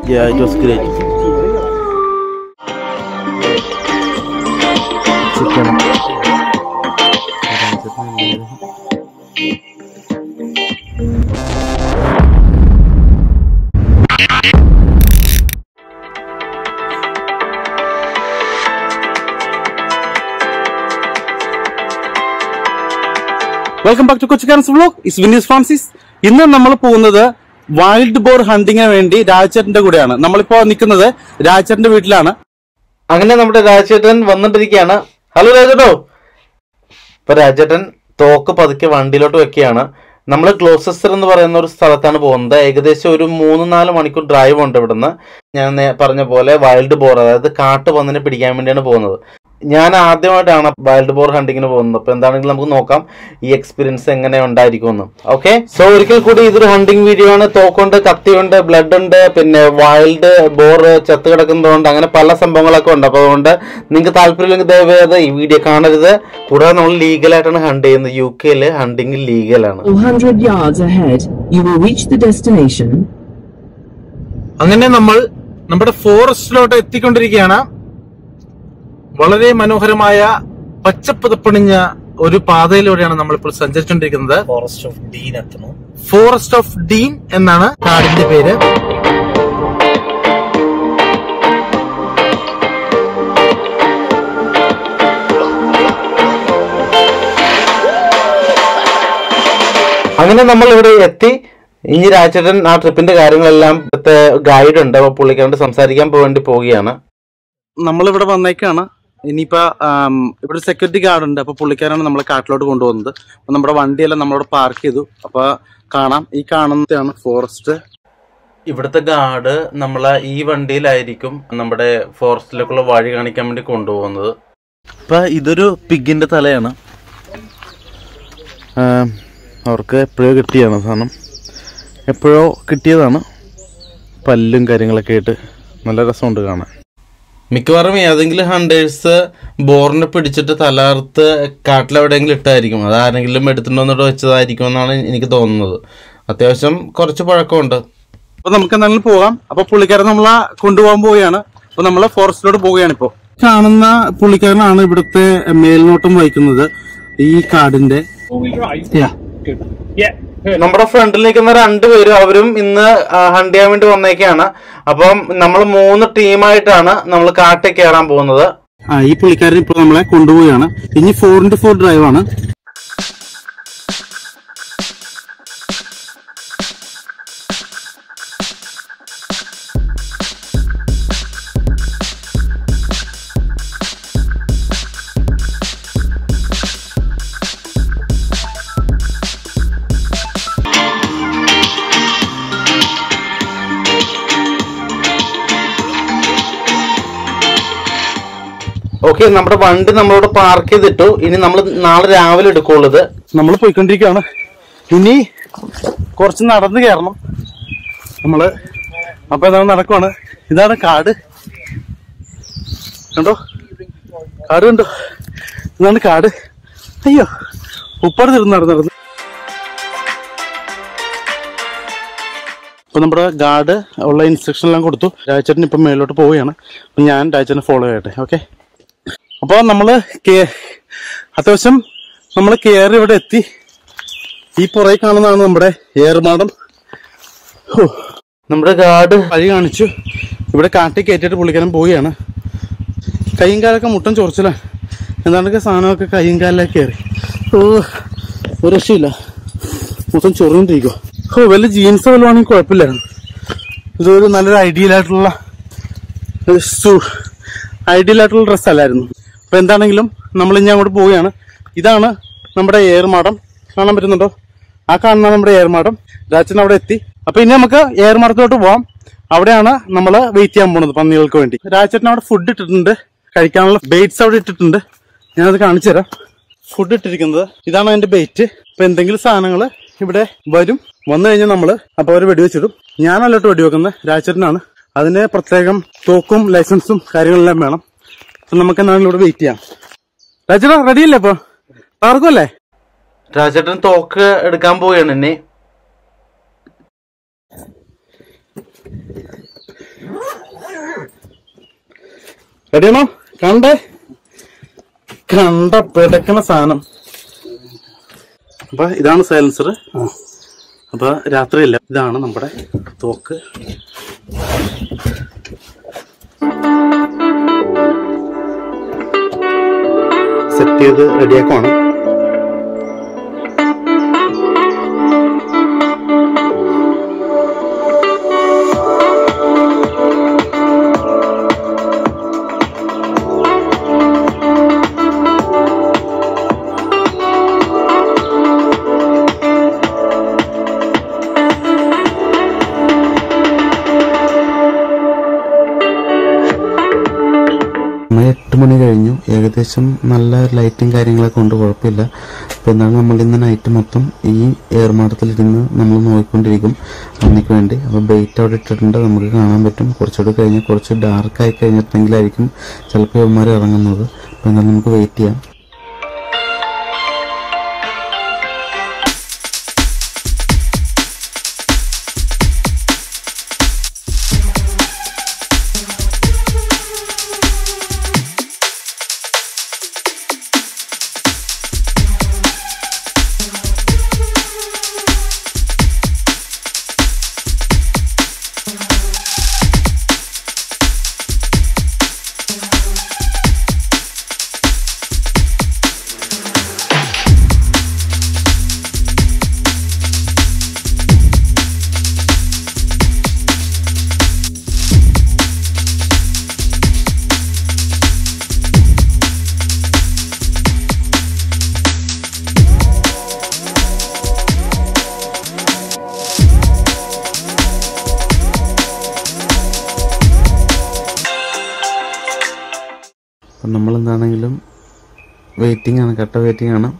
Yeah, it was great. Chicken welcome back to Kochikkarans vlog is Vinees Francis ഇന്ന് നമ്മൾ പോകുന്നത് wild bore ഹണ്ടിങ്ങിന് വേണ്ടി രാജേട്ടന്റെ കൂടെയാണ് നമ്മളിപ്പോ നിൽക്കുന്നത് രാജേട്ടന്റെ വീട്ടിലാണ് അങ്ങനെ നമ്മുടെ രാജേട്ടൻ വന്നിട്ടിരിക്കുകയാണ് ഹലോ രാജേട്ടോ ഇപ്പൊ രാജേട്ടൻ തോക്ക് പതുക്കെ വണ്ടിയിലോട്ട് വെക്കുകയാണ് നമ്മൾ ക്ലോസസ്റ്റർ എന്ന് പറയുന്ന ഒരു സ്ഥലത്താണ് പോകുന്നത് ഏകദേശം ഒരു മൂന്ന് നാല് മണിക്കൂർ ഡ്രൈവ് ഉണ്ട് ഇവിടുന്ന് ഞാൻ നേ- പറഞ്ഞ പോലെ വൈൽഡ് ബോർ അതായത് കാട്ടുപന്നിനെ പിടിക്കാൻ വേണ്ടിയാണ് പോകുന്നത് ഞാൻ ആദ്യമായിട്ടാണ് വൈൽഡ് ബോർ ഹണ്ടിങ്ങിന് പോകുന്നത് അപ്പൊ എന്താണെങ്കിലും നമുക്ക് നോക്കാം ഈ എക്സ്പീരിയൻസ് എങ്ങനെ ഉണ്ടായിരിക്കുമെന്ന് ഓക്കെ സോ ഒരിക്കൽ കൂടി ഇതൊരു ഹണ്ടിങ് വീഡിയോ ആണ് തോക്കുണ്ട് കത്തിയുണ്ട് ബ്ലഡ് ഉണ്ട് പിന്നെ വൈൽഡ് ബോർ ചത്ത് കിടക്കുന്നതുകൊണ്ട് അങ്ങനെ പല സംഭവങ്ങളൊക്കെ ഉണ്ട് അപ്പൊ അതുകൊണ്ട് നിങ്ങൾക്ക് താല്പര്യമില്ലെങ്കിൽ ദയവേത് ഈ വീഡിയോ കാണരുത് കൂടാതെ നമ്മൾ ലീഗലായിട്ടാണ് ഹണ്ട് ചെയ്യുന്നത് യു കെയിൽ ഹണ്ടിങ് ലീഗലാണ് 400 yards ahead, you will reach the destination. അങ്ങനെ നമ്മൾ നമ്മുടെ ഫോറസ്റ്റിലോട്ട് എത്തിക്കൊണ്ടിരിക്കുകയാണ് വളരെ മനോഹരമായ പച്ചപ്പുതപ്പണിഞ്ഞ ഒരു പാതയിലൂടെയാണ് നമ്മളിപ്പോൾ സഞ്ചരിച്ചുകൊണ്ടിരിക്കുന്നത് ഫോറസ്റ്റ് ഓഫ് ഡീൻ എത്തണു ഫോറസ്റ്റ് ഓഫ് ഡീൻ എന്നാണ് കാടിന്റെ പേര് അങ്ങനെ നമ്മൾ ഇവിടെ എത്തി ഇനി രാജേട്ടൻ ആ ട്രിപ്പിന്റെ കാര്യങ്ങളെല്ലാം ഇവിടുത്തെ ഗൈഡ് ഉണ്ട് അപ്പൊ പുള്ളിക്കാരോട് സംസാരിക്കാൻ വേണ്ടി പോവുകയാണ് നമ്മളിവിടെ വന്നേക്കാണ് ഇനിയിപ്പോ ആം, ഇവിടെ സെക്യൂരിറ്റി ഗാർഡ് ഉണ്ട് അപ്പൊ പുള്ളിക്കാരാണ് നമ്മളെ കാട്ടിലോട്ട് കൊണ്ടുപോകുന്നത് അപ്പൊ നമ്മുടെ വണ്ടിയെല്ലാം നമ്മളവിടെ പാർക്ക് ചെയ്തു അപ്പൊ കാണാം ഈ കാണുന്നതാണ് ഫോറസ്റ്റ് ഇവിടുത്തെ ഗാർഡ് നമ്മളെ ഈ വണ്ടിയിലായിരിക്കും നമ്മുടെ ഫോറസ്റ്റിലേക്കുള്ള വഴി കാണിക്കാൻ വേണ്ടി കൊണ്ടുപോകുന്നത് ഇപ്പൊ ഇതൊരു പിഗിന്റെ തലയാണ് ആം, അവർക്ക് എപ്പോഴോ കിട്ടിയാണ് സാധനം എപ്പോഴോ കിട്ടിയതാണ് പല്ലും കാര്യങ്ങളൊക്കെ ആയിട്ട് നല്ല രസമുണ്ട് കാണാൻ മിക്കവാറും ഏതെങ്കിലും ഹണ്ടേഴ്സ് ബോറിനെ പിടിച്ചിട്ട് തലർത്ത് കാട്ടിലെവിടെയെങ്കിലും ഇട്ടായിരിക്കും അത് ആരെങ്കിലും എടുത്തിട്ട് വന്നിട്ട് വെച്ചതായിരിക്കും എന്നാണ് എനിക്ക് തോന്നുന്നത് അത്യാവശ്യം കുറച്ച് പഴക്കമുണ്ട് അപ്പൊ നമുക്ക് എന്തായാലും പോകാം അപ്പൊ പുള്ളിക്കാരൻ നമ്മളെ കൊണ്ടുപോകാൻ പോവുകയാണ് അപ്പൊ നമ്മളെ ഫോറസ്റ്റിലോട്ട് പോവുകയാണ് ഇപ്പോ കാണുന്ന പുള്ളിക്കാരനാണ് ഇവിടുത്തെ മേൽനോട്ടം വഹിക്കുന്നത് ഈ കാടിന്റെ Yeah. നമ്മുടെ ഫ്രണ്ടിൽ നിൽക്കുന്ന രണ്ടുപേരും അവരും ഇന്ന് ഹണ്ട് ചെയ്യാൻ വേണ്ടി വന്നേക്കാണ് അപ്പം നമ്മൾ മൂന്ന് ടീമായിട്ടാണ് നമ്മൾ കാട്ടിൽ കയറാൻ പോകുന്നത് ആ ഈ പുള്ളിക്കാരൻ ഇപ്പോൾ നമ്മളെ കൊണ്ടുപോവുകയാണ് ഇനി ഫോർ ഇന്റു ഫോർ ഡ്രൈവ് ആണ് ഓക്കെ നമ്മുടെ വണ്ടി നമ്മളോട് പാർക്ക് ചെയ്തിട്ടു ഇനി നമ്മൾ നാളെ രാവിലെ എടുക്കുള്ളത് നമ്മൾ പോയിക്കൊണ്ടിരിക്കുകയാണ് ഇനി കുറച്ച് നടന്ന് കയറണം നമ്മള് അപ്പൊ എന്താണ് നടക്കുവാണ് ഇതാണ് കാട് കണ്ടോ കാട് കണ്ടോ ഇതാണ് കാട് അയ്യോ ഉപ്പാട് തീർന്ന് നടന്ന് നടന്ന് അപ്പൊ നമ്മുടെ ഗാർഡ് ഉള്ള ഇൻസ്ട്രക്ഷൻ എല്ലാം കൊടുത്തു രാജച്ചേട്ടൻ ഇപ്പം മേലോട്ട് പോവുകയാണ് അപ്പൊ ഞാൻ രാജച്ചേട്ടനെ ഫോളോ ചെയ്യട്ടെ ഓക്കെ അപ്പോൾ നമ്മള് കേ- അത്യാവശ്യം നമ്മൾ കയറി ഇവിടെ എത്തി ഈ പുറകെ കാണുന്നതാണ് നമ്മുടെ ഏറുമാടം ഹോ, നമ്മുടെ ഗാർഡ് വഴി കാണിച്ചു ഇവിടെ കാട്ടി കയറ്റിയിട്ട് പുള്ളിക്കാരൻ പോവുകയാണ് കൈയും കാലൊക്കെ മുട്ടൻ ചൊറിച്ചില്ല എന്താണ്ടൊക്കെ സാധനമൊക്കെ കൈയും കാലിലേക്ക് കയറി ഓ ഒരു രക്ഷയില്ല മൊത്തം ചൊറിഞ്ഞിരിക്കുക ഓ വല്ല ജീൻസ് വല്ലതാണെങ്കിൽ കുഴപ്പമില്ലായിരുന്നു ഇതൊരു നല്ലൊരു ഐഡിയൽ ആയിട്ടുള്ള ഐഡിയൽ ആയിട്ടുള്ള ഡ്രസ് അല്ലായിരുന്നു അപ്പൊ എന്താണെങ്കിലും നമ്മൾ ഇനി അങ്ങോട്ട് പോവുകയാണ് ഇതാണ് നമ്മുടെ ഏർമാടം കാണാൻ പറ്റുന്നുണ്ടോ ആ കാണുന്ന നമ്മുടെ ഏർമാടം രാജൻ അവിടെ എത്തി അപ്പൊ ഇനി നമുക്ക് ഏർമാടത്തിലോട്ട് പോവാം അവിടെയാണ് നമ്മൾ വെയിറ്റ് ചെയ്യാൻ പോണത് പന്നികൾക്ക് വേണ്ടി രാജേട്ടൻ അവിടെ ഫുഡ് ഇട്ടിട്ടുണ്ട് കഴിക്കാനുള്ള ബെയ്റ്റ്സ് അവിടെ ഇട്ടിട്ടുണ്ട് ഞാനത് കാണിച്ചു തരാം ഫുഡ് ഇട്ടിരിക്കുന്നത് ഇതാണ് അതിന്റെ ബെയ്റ്റ് അപ്പൊ എന്തെങ്കിലും സാധനങ്ങൾ ഇവിടെ വരും വന്നു കഴിഞ്ഞാൽ നമ്മള് അപ്പൊ അവർ വെടിവെച്ചിടും ഞാനല്ലോട്ട് വെടിവെക്കുന്നത് രാജേട്ടനാണ് അതിന് പ്രത്യേകം തോക്കും ലൈസൻസും കാര്യങ്ങളെല്ലാം വേണം അപ്പൊ നമുക്ക് എന്നാലും ഇവിടെ വെയിറ്റ് ചെയ്യാം രാജേട്ടാ റെഡിയല്ലേ ഇപ്പൊ തകർക്കുമല്ലേ രാജേട്ടൻ തോക്ക് എടുക്കാൻ പോവുകയാണ് ഇനി റെഡിയാണോ കണ്ടേ കണ്ട പിടക്കണ സാധനം അപ്പൊ ഇതാണ് സൈലൻസർ അപ്പൊ രാത്രിയല്ല ഇതാണ് നമ്മുടെ തോക്ക് സെറ്റ് ചെയ്ത് റെഡിയാക്കുവാണ് സമയം എട്ട് മണി കഴിഞ്ഞു ഏകദേശം നല്ല ലൈറ്റും കാര്യങ്ങളൊക്കെ കൊണ്ട് കുഴപ്പമില്ല അപ്പോൾ എന്താണ് നമ്മൾ ഇന്ന് നൈറ്റ് മൊത്തം ഈ ഏർമാടത്തിലിരുന്ന് നമ്മൾ നോക്കിക്കൊണ്ടിരിക്കും അന്നിക്ക് വേണ്ടി അപ്പോൾ ബെയ്റ്റ് അവിടെ ഇട്ടിട്ടുണ്ട് നമുക്ക് കാണാൻ പറ്റും കുറച്ചുകൂടി കഴിഞ്ഞ് കുറച്ച് ഡാർക്ക് ആയി കഴിഞ്ഞിട്ടുണ്ടെങ്കിലായിരിക്കും ചിലപ്പോൾ ഇവന്മാർ ഇറങ്ങുന്നത് അപ്പോൾ എന്നാൽ നമുക്ക് വെയിറ്റ് ചെയ്യാം അപ്പം നമ്മൾ എന്താണെങ്കിലും വെയിറ്റിംഗ് ആണ് കട്ട വെയിറ്റിംഗ് ആണ്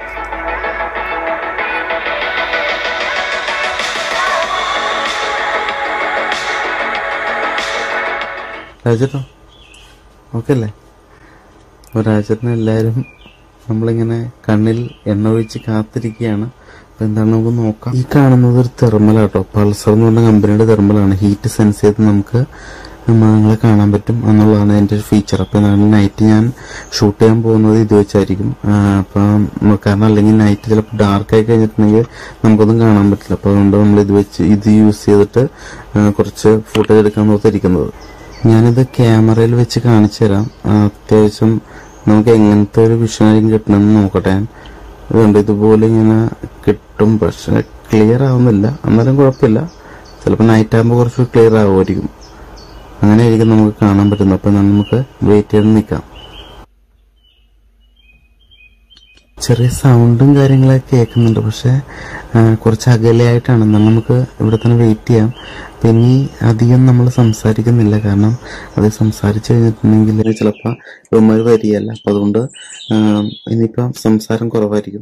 രാജേട്ടോ ഓക്കെ അല്ലേ അപ്പോൾ രാജേട്ടനെ എല്ലാവരും നമ്മളിങ്ങനെ കണ്ണിൽ എണ്ണ ഒഴിച്ച് കാത്തിരിക്കുകയാണ് അപ്പോൾ എന്താണ് നമുക്ക് നോക്കാം ഈ കാണുന്നത് ഒരു തെർമലാട്ടോ പൾസർ എന്ന് പറഞ്ഞ കമ്പനിയുടെ തെർമലാണ് ഹീറ്റ് സെൻസ് ചെയ്ത് നമുക്ക് മൃഗങ്ങളെ കാണാൻ പറ്റും എന്നുള്ളതാണ് അതിൻ്റെ ഒരു ഫീച്ചർ അപ്പോൾ എന്താണ് നൈറ്റ് ഞാൻ ഷൂട്ട് ചെയ്യാൻ പോകുന്നത് ഇത് വെച്ചായിരിക്കും ആ, അപ്പം കാരണം അല്ലെങ്കിൽ നൈറ്റ് ചിലപ്പോൾ ഡാർക്ക് ആയി കഴിഞ്ഞിട്ടുണ്ടെങ്കിൽ നമുക്കൊന്നും കാണാൻ പറ്റില്ല അപ്പോൾ അതുകൊണ്ട് നമ്മൾ ഇത് വെച്ച് ഇത് യൂസ് ചെയ്തിട്ട് ആ, കുറച്ച് ഫുട്ടേജ് എടുക്കാൻ നോക്കിയിരിക്കുന്നത് ഞാനിത് ക്യാമറയിൽ വെച്ച് കാണിച്ചു തരാം ആ, അത്യാവശ്യം നമുക്ക് എങ്ങനത്തെ ഒരു വിഷനായിരിക്കും കിട്ടണമെന്ന് നോക്കട്ടെ ഞാൻ. ഇതുണ്ട് ഇതുപോലെ ഇങ്ങനെ കിട്ടും പക്ഷെ ക്ലിയർ ആവുന്നില്ല എന്നാലും കുഴപ്പമില്ല ചിലപ്പോൾ നൈറ്റ് ആകുമ്പോൾ കുറച്ച് ക്ലിയർ ആവുമായിരിക്കും അങ്ങനെയായിരിക്കും നമുക്ക് കാണാൻ പറ്റുന്നത് അപ്പം നമുക്ക് വെയിറ്റ് ചെയ്ത് നിൽക്കാം ചെറിയ സൗണ്ടും കാര്യങ്ങളൊക്കെ കേൾക്കുന്നുണ്ട് പക്ഷെ ആ, കുറച്ച് അകലെയായിട്ടാണ് എന്നാൽ നമുക്ക് ഇവിടെ തന്നെ വെയിറ്റ് ചെയ്യാം അപ്പം ഇനി അധികം നമ്മൾ സംസാരിക്കുന്നില്ല കാരണം അത് സംസാരിച്ചു കഴിഞ്ഞിട്ടുണ്ടെങ്കിൽ ചിലപ്പോൾ ഇവന്മാർ വരികയല്ല അപ്പം അതുകൊണ്ട് ആ, ഇനിയിപ്പം സംസാരം കുറവായിരിക്കും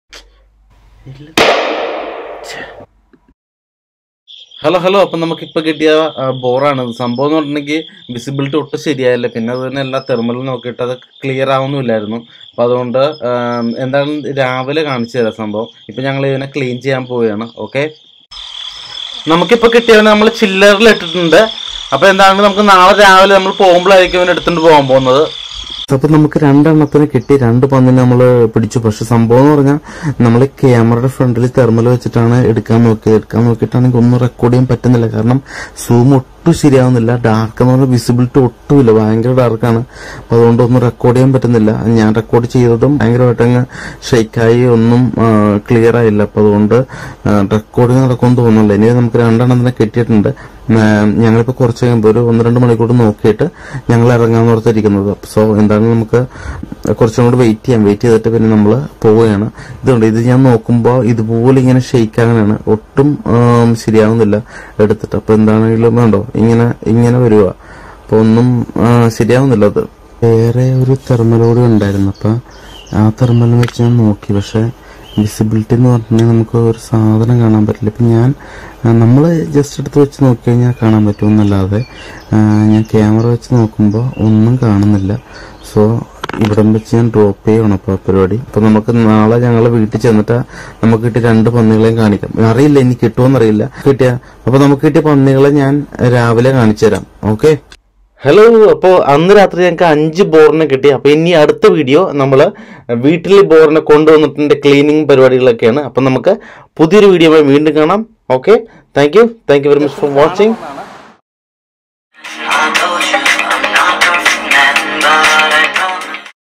ഹലോ ഹലോ അപ്പം നമുക്കിപ്പോൾ കിട്ടിയ ആ, ബോറാണ് ഇത്. സംഭവം എന്ന് പറഞ്ഞിട്ടുണ്ടെങ്കിൽ വിസിബിലിറ്റി ഒട്ടും ശരിയായില്ല പിന്നെ അത് തന്നെ എല്ലാ തെർമലും നോക്കിയിട്ട് അത് ക്ലിയർ ആവുന്നില്ലായിരുന്നു അപ്പം അതുകൊണ്ട് ആം, എന്തായാലും രാവിലെ കാണിച്ചു തരാം സംഭവം ഇപ്പം ഞങ്ങൾ ഇതിനെ ക്ലീൻ ചെയ്യാൻ പോവുകയാണ് ഓക്കെ നമുക്കിപ്പോൾ കിട്ടിയവനെ നമ്മൾ ചില്ലറിൽ ഇട്ടിട്ടുണ്ട് അപ്പോൾ എന്താണ് നമുക്ക് നാളെ രാവിലെ നമ്മൾ പോകുമ്പോഴായിരിക്കും ഇവനെ എടുത്തുകൊണ്ട് പോകാൻ പോകുന്നത് അപ്പൊ നമുക്ക് രണ്ടെണ്ണത്തിന് കിട്ടി രണ്ട് പന്നിനെ നമ്മൾ പിടിച്ചു പക്ഷെ സംഭവം എന്ന് പറഞ്ഞാൽ നമ്മൾ ക്യാമറയുടെ ഫ്രണ്ടിൽ തെർമൽ വെച്ചിട്ടാണ് എടുക്കാൻ നോക്കിയത് എടുക്കാൻ നോക്കിയിട്ടാണെങ്കിൽ ഒന്നും റെക്കോർഡ് ചെയ്യാൻ പറ്റുന്നില്ല കാരണം സൂം ഒട്ടും ശരിയാവുന്നില്ല ഡാർക്ക് എന്ന് പറഞ്ഞാൽ വിസിബിലിറ്റി ഒട്ടുമില്ല ഭയങ്കര ഡാർക്കാണ് അപ്പൊ അതുകൊണ്ട് ഒന്നും റെക്കോർഡ് ചെയ്യാൻ പറ്റുന്നില്ല ഞാൻ റെക്കോർഡ് ചെയ്തതും ഭയങ്കരമായിട്ട് അങ്ങ് ഷെയ്ക്കായി ഒന്നും ക്ലിയർ ആയില്ല അപ്പൊ അതുകൊണ്ട് റെക്കോർഡിങ് നടക്കുമെന്ന് തോന്നുന്നില്ല ഇനി നമുക്ക് രണ്ടെണ്ണത്തിനെ കിട്ടിയിട്ടുണ്ട് ആ, ഞങ്ങളിപ്പോ കുറച്ച് കഴിയുമ്പോൾ ഒരു ഒന്ന് രണ്ട് മണിക്കൂർ നോക്കിയിട്ട് ഞങ്ങൾ ഇറങ്ങാൻ ഓർത്തിരിക്കുന്നത് സോ എന്താണ് നമുക്ക് കുറച്ചും കൂടി വെയിറ്റ് ചെയ്യാം വെയിറ്റ് ചെയ്തിട്ട് പിന്നെ നമ്മൾ പോവുകയാണ് ഇതുണ്ട് ഇത് ഞാൻ നോക്കുമ്പോൾ ഇതുപോലെ ഇങ്ങനെ ഷെയ്ക്ക് അങ്ങനെയാണ് ഒട്ടും ആം, ശരിയാവുന്നില്ല എടുത്തിട്ട് അപ്പൊ എന്താണെങ്കിലും വേണ്ടോ ഇങ്ങനെ ഇങ്ങനെ വരുക അപ്പൊ ഒന്നും ആ, ശരിയാവുന്നില്ല അത് വേറെ ഒരു തെർമലോടി ഉണ്ടായിരുന്നു അപ്പൊ ആ തെർമൽ വെച്ച് ഞാൻ നോക്കി പക്ഷെ വിസിബിലിറ്റി എന്ന് പറഞ്ഞിട്ടുണ്ടെങ്കിൽ നമുക്ക് ഒരു സാധനം കാണാൻ പറ്റില്ല ഇപ്പം ഞാൻ നമ്മൾ ജസ്റ്റ് എടുത്ത് വെച്ച് നോക്കി കഴിഞ്ഞാൽ കാണാൻ പറ്റുമെന്നല്ലാതെ ആ, ഞാൻ ക്യാമറ വെച്ച് നോക്കുമ്പോൾ ഒന്നും കാണുന്നില്ല സോ ഇവിടം വെച്ച് ഞാൻ ഡ്രോപ്പ് ചെയ്യണം അപ്പോൾ ആ പരിപാടി അപ്പോൾ നമുക്ക് നാളെ ഞങ്ങൾ വീട്ടിൽ ചെന്നിട്ട് നമുക്ക് കിട്ടിയ രണ്ട് പന്നികളെയും കാണിക്കാം അറിയില്ല ഇനി കിട്ടുമോന്നറിയില്ല കിട്ടിയ അപ്പോൾ നമുക്ക് കിട്ടിയ പന്നികളെ ഞാൻ രാവിലെ കാണിച്ചു തരാം ഓക്കെ ഹലോ അപ്പോൾ അന്ന് രാത്രി ഞങ്ങൾക്ക് അഞ്ച് ബോറിനെ കിട്ടി അപ്പോൾ ഇനി അടുത്ത വീഡിയോ നമ്മൾ വീട്ടിൽ ബോറിനെ കൊണ്ടുവന്നിട്ടുണ്ട് ക്ലീനിങ് പരിപാടികളൊക്കെയാണ് അപ്പം നമുക്ക് പുതിയൊരു വീഡിയോ വീണ്ടും കാണാം okay thank you thank you very much for watching